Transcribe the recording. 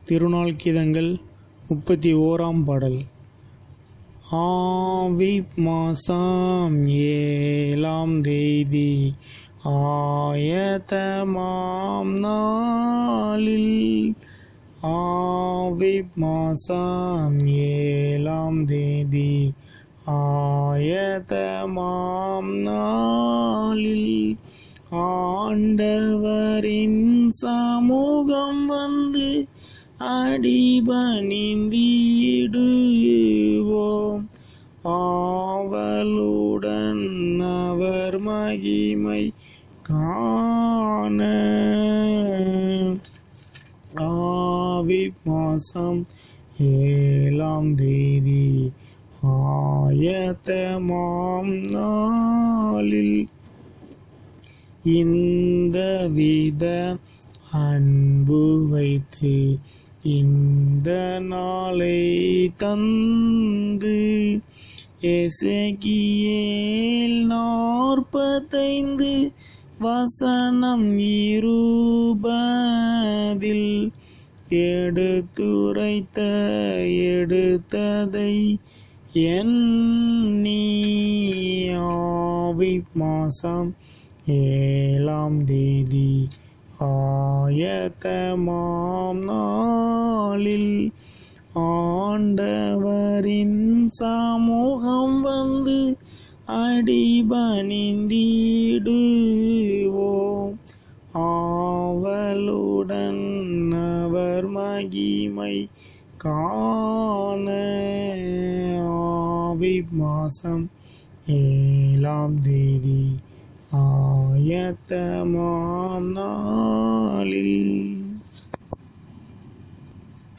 திருநாள் கீதங்கள் முப்பத்தி ஓராம் பாடல் ஆவி மாசாம் ஏழாம் தேதி ஆயத்தமாம் நாளில் ஆவி மாசாம் ஏழாம் தேதி ஆயத்தமாம் நாளில் ஆண்டவரின் சமூகம் வந்து அடிபணிந்திடுவோம் ஆவலுடன் அவர் மகிமை காண ஆவி மாசம் ஏழாம் தேதி ஆயத்தமாம் நாளில் இந்த வித அன்பு வைத்து இந்த நாளை தந்து எசகியேல் நாற்பத்தைந்து வசனம் இருபதில் எடுத்துரைத்த எடுத்ததை எண்ணி ஆவி மாசம் ஏழாம் தேதி ஆயத்தமாம் நாளில் ஆண்டவரின் சமூகம் வந்து அடிபணிந்திடுவோம் ஆவலுடன் அவர் மகிமை காண ஆவி மாசம் ஏழாம் தேதி ஆயத்தமாம் நாளில்